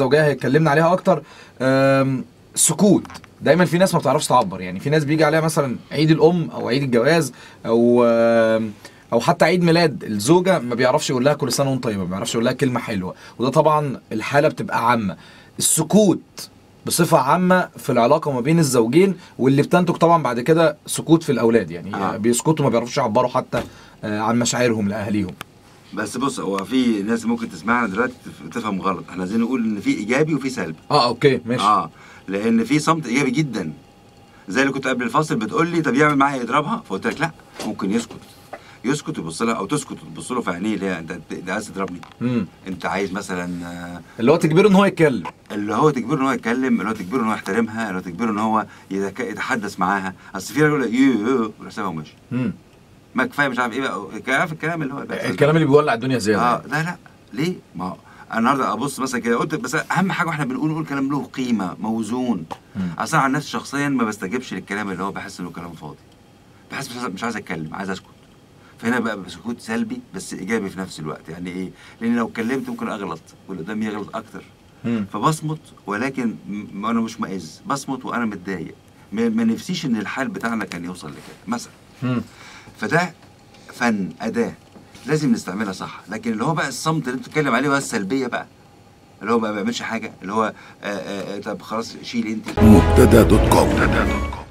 الزوجيه هيتكلمنا عليها اكتر آم، سكوت دايما في ناس ما بتعرفش تعبر يعني في ناس بيجي عليها مثلا عيد الام او عيد الجواز او آم، او حتى عيد ميلاد الزوجه ما بيعرفش يقول لها كل سنه وانت طيبه ما بيعرفش يقول لها كلمه حلوه وده طبعا الحاله بتبقى عامه السكوت بصفه عامه في العلاقه ما بين الزوجين واللي بتنتج طبعا بعد كده سكوت في الاولاد يعني آه. آه. بيسكتوا ما بيعرفوش يعبروا حتى آه، عن مشاعرهم لاهاليهم بس بص هو في ناس ممكن تسمعنا دلوقتي تف- تفهم غلط احنا عايزين نقول ان في ايجابي وفي سلبي اه اوكي ماشي اه لان في صمت ايجابي جدا زي اللي كنت قبل الفاصل بتقول لي طب يعمل معايا يضربها فقلت لك لا ممكن يسكت يسكت ويبص لها او تسكت وتبص له في عينيه اللي هي انت انت عايز تضربني مم. انت عايز مثلا آه، اللي هو تجبره ان هو يتكلم اللي هو تجبره ان هو يتكلم اللي هو تجبره ان هو يحترمها اللي هو تجبره ان هو يتك- يتحدث معاها اصل في راجل يقول لك يو يو ويروح سابها وماشي مم. ما كفايه مش عارف ايه بقى عارف الكلام اللي هو بيحصل ده. الكلام اللي بيولع الدنيا زياده اه لا لا ليه؟ ما هو انا النهارده ابص مثلا كده قلت بس اهم حاجه واحنا بنقول نقول كلام له قيمه موزون مم. اصلا عن نفسي شخصيا ما بستجيبش للكلام اللي هو بحس انه كلام فاضي بحس مش عايز, مش عايز اتكلم عايز اسكت فهنا بقى سكوت سلبي بس ايجابي في نفس الوقت يعني ايه؟ لان لو اتكلمت ممكن اغلط واللي قدامي يغلط اكتر مم. فبصمت ولكن م- انا مش مائز بصمت وانا متضايق ما ما نفسيش ان الحال بتاعنا كان يوصل لكده مثلا مم. فده فن اداه لازم نستعملها صح لكن اللي هو بقى الصمت اللي انت بتتكلم عليه هو السلبيه بقى اللي هو ما بيعملش حاجه اللي هو آآ آآ طب خلاص شيل انت مبتدا دوت كوم